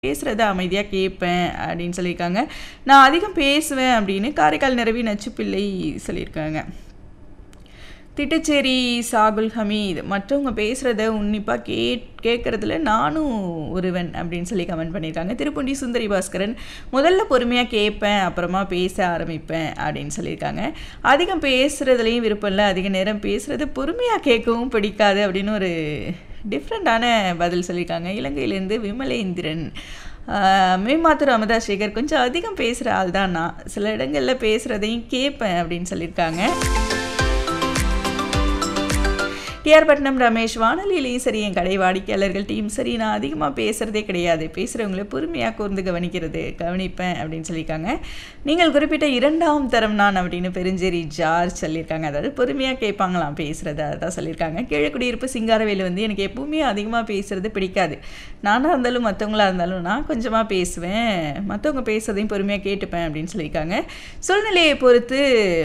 பேசுறத அமைதியா கேட்பேன் அப்படின்னு சொல்லியிருக்காங்க. நான் அதிகம் பேசுவேன் அப்படின்னு காரைக்கால் நிரவி நச்சுப்பிள்ளை சொல்லியிருக்காங்க. திட்டச்சேரி சாகுல் ஹமீத் மற்றவங்க பேசுறத உன்னிப்பா கேட் கேட்கறதுல நானும் ஒருவன் அப்படின்னு சொல்லி கமெண்ட் பண்ணியிருக்காங்க. திருப்பூண்டி சுந்தரி பாஸ்கரன் முதல்ல பொறுமையா கேட்பேன் அப்புறமா பேச ஆரம்பிப்பேன் அப்படின்னு சொல்லியிருக்காங்க. அதிகம் பேசுறதுலயும் விருப்பம் இல்ல. அதிக நேரம் பேசுறது பொறுமையா கேட்கவும் பிடிக்காது அப்படின்னு ஒரு டிஃப்ரெண்ட்டான பதில் சொல்லியிருக்காங்க. இலங்கையிலேருந்து விமலேந்திரன். ஆ மேமாத்தூர் அமுதா சேகர் கொஞ்சம் அதிகம் பேசுற ஆள் தான் நான். சில இடங்கள்ல பேசுறதையும் கேட்பேன் அப்படின்னு சொல்லியிருக்காங்க. டிஆர் பட்னம் ரமேஷ் வானொலியிலயும் சரி, என் கடை வாடிக்கையாளர்கள் டீம் சரி, நான் அதிகமா பேசுறதே கிடையாது. பேசுறவங்கள பொறுமையா கூர்ந்து கவனிக்கிறது கவனிப்பேன் அப்படின்னு சொல்லியிருக்காங்க. நீங்கள் குறிப்பிட்ட 2ஆம் தரம் நான் அப்படின்னு பெருஞ்சேரி ஜார்ஜ் சொல்லியிருக்காங்க. அதாவது பொறுமையா கேட்பாங்களாம் பேசுறத அதான் சொல்லியிருக்காங்க. கீழக்குடியிருப்பு சிங்காரவேலு வந்து எனக்கு எப்பவுமே அதிகமா பேசுறது பிடிக்காது. நானா இருந்தாலும் மத்தவங்களா இருந்தாலும் நான் கொஞ்சமா பேசுவேன். மத்தவங்க பேசுறதையும் பொறுமையா கேட்டுப்பேன் அப்படின்னு சொல்லியிருக்காங்க. சூழ்நிலையை பொறுத்து